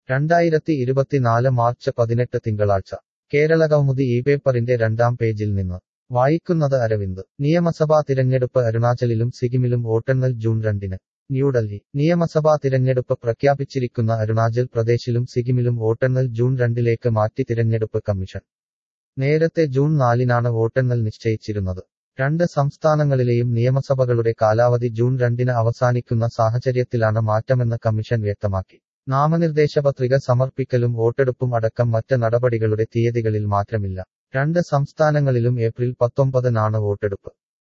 രണ്ടായിരത്തി ഇരുപത്തിനാല് മാർച്ച് പതിനെട്ട് തിങ്കളാഴ്ച കേരള കൗമുദി ഈ പേപ്പറിന്റെ രണ്ടാം പേജിൽ നിന്ന് വായിക്കുന്നത് അരവിന്ദ് നിയമസഭാ തിരഞ്ഞെടുപ്പ് അരുണാചലിലും സിക്കിമിലും വോട്ടെണ്ണൽ ജൂൺ രണ്ടിന് ന്യൂഡൽഹി നിയമസഭാ തിരഞ്ഞെടുപ്പ് പ്രഖ്യാപിച്ചിരിക്കുന്ന അരുണാചൽ പ്രദേശിലും സിക്കിമിലും വോട്ടെണ്ണൽ ജൂൺ രണ്ടിലേക്ക് മാറ്റി തിരഞ്ഞെടുപ്പ് കമ്മീഷൻ നേരത്തെ ജൂൺ നാലിനാണ് വോട്ടെണ്ണൽ നിശ്ചയിച്ചിരുന്നത് രണ്ട് സംസ്ഥാനങ്ങളിലെയും നിയമസഭകളുടെ കാലാവധി ജൂൺ രണ്ടിന് അവസാനിക്കുന്ന സാഹചര്യത്തിലാണ് മാറ്റമെന്ന് കമ്മീഷൻ വ്യക്തമാക്കി നാമനിർദ്ദേശപത്രിക സമർപ്പിക്കലും വോട്ടെടുപ്പും അടക്കം മറ്റ് നടപടികളുടെ തീയതികളിൽ മാറ്റമില്ല രണ്ട് സംസ്ഥാനങ്ങളിലും ഏപ്രിൽ പത്തൊമ്പതിനാണ് വോട്ടെടുപ്പ്